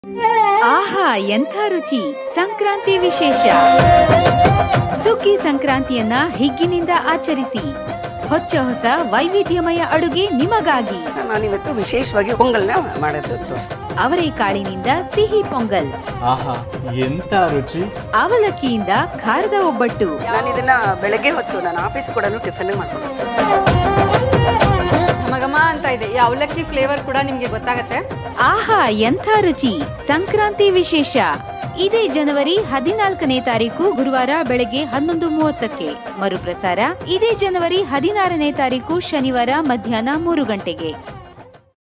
ಆಹಾ ಎಂಥ ರುಚಿ ಸಂಕ್ರಾಂತಿ ವಿಶೇಷ ಸುಗ್ಗಿ ಸಂಕ್ರಾಂತಿಯನ್ನ ಹಿಗ್ಗಿನಿಂದ ಆಚರಿಸಿ ಹೊಚ್ಚ ಹೊಸ ವೈವಿಧ್ಯಮಯ ಅಡುಗೆ ನಿಮಗಾಗಿ ನಾನಿವತ್ತು ವಿಶೇಷವಾಗಿ ಪೊಂಗಲ್ನ ಮಾಡೋದು ತೋರಿಸ್ತೀನಿ ಅವರೆಕಾಳಿನಿಂದ ಸಿಹಿ ಪೊಂಗಲ್ ಆಹಾ ಎಂತ ರುಚಿ ಅವಲಕ್ಕಿಯಿಂದ ಖಾರದ ಒಬ್ಬಟ್ಟು ನಾನು ಇದನ್ನ ಬೆಳಗ್ಗೆ ಹೊತ್ತು ನಾನು ಆಫೀಸ್ ಕೂಡ ಟಿಫನ್ ಮಾಡ್ಕೊಂಡು ಘಮ ಅಂತ ಇದೆ ಈ ಅವಲಕ್ಕಿ ಫ್ಲೇವರ್ ಕೂಡ ನಿಮ್ಗೆ ಗೊತ್ತಾಗತ್ತೆ ಆಹಾ ಎಂಥ ರುಚಿ ಸಂಕ್ರಾಂತಿ ವಿಶೇಷ ಇದೇ ಜನವರಿ ಹದಿನಾಲ್ಕನೇ ತಾರೀಕು ಗುರುವಾರ ಬೆಳಗ್ಗೆ ಹನ್ನೊಂದು ಮೂವತ್ತಕ್ಕೆ ಮರುಪ್ರಸಾರ ಇದೇ ಜನವರಿ ಹದಿನಾರನೇ ತಾರೀಕು ಶನಿವಾರ ಮಧ್ಯಾಹ್ನ ಮೂರು ಗಂಟೆಗೆ